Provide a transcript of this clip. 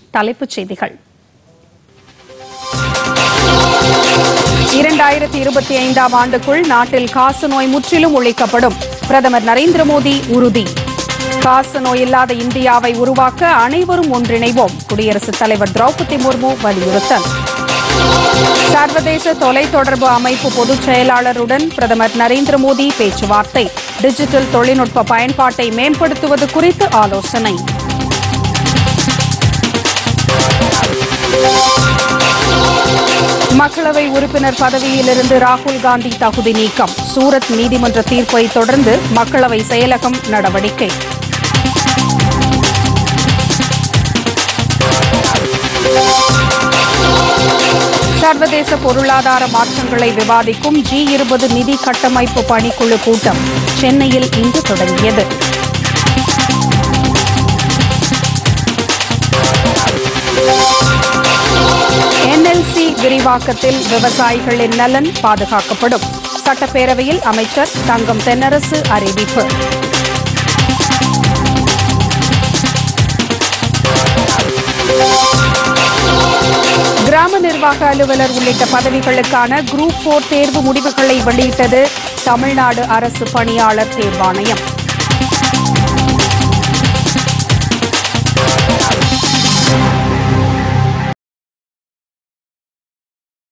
தலைப்புச் செய்திகள் இரண்டாயிரத்தி இருபத்தி ஐந்தாம் ஆண்டுக்குள் நாட்டில் காசநோய் முற்றிலும் ஒழிக்கப்படும் பிரதமர் நரேந்திர மோடி உறுதி காசநோய் இல்லாத இந்தியாவை உருவாக்க அனைவரும் ஒன்றிணைவோம் குடியரசுத் தலைவர் திரௌபதி முர்மு வலியுறுத்தல் சர்வதேச தொலைத்தொடர்பு அமைப்பு பொதுச் செயலாளருடன் பிரதமர் நரேந்திர மோடி பேச்சுவார்த்தை டிஜிட்டல் தொழில்நுட்ப பயன்பாட்டை மேம்படுத்துவது குறித்து ஆலோசனை மக்களவை உறுப்பினர் பதவியிலிருந்து ராகுல் காந்தி தகுதி நீக்கம் சூரத் நீதிமன்ற தீர்ப்பை தொடர்ந்து மக்களவை செயலகம் நடவடிக்கை சர்வதேச பொருளாதார மாற்றங்களை விவாதிக்கும் ஜி இருபது நிதி கட்டமைப்பு பணிக்குழு கூட்டம் சென்னையில் இன்று தொடங்கியது என்எல்சி விரிவாக்கத்தில் விவசாயிகளின் நலன் பாதுகாக்கப்படும் சட்டப்பேரவையில் அமைச்சர் தங்கம் தென்னரசு அறிவிப்பு கிராம நிர்வாக அலுவலர் உள்ளிட்ட பதவிகளுக்கான குரூப் போர் தேர்வு முடிவுகளை வெளியிட்டது தமிழ்நாடு அரசு பணியாளர் தேர்வாணையம்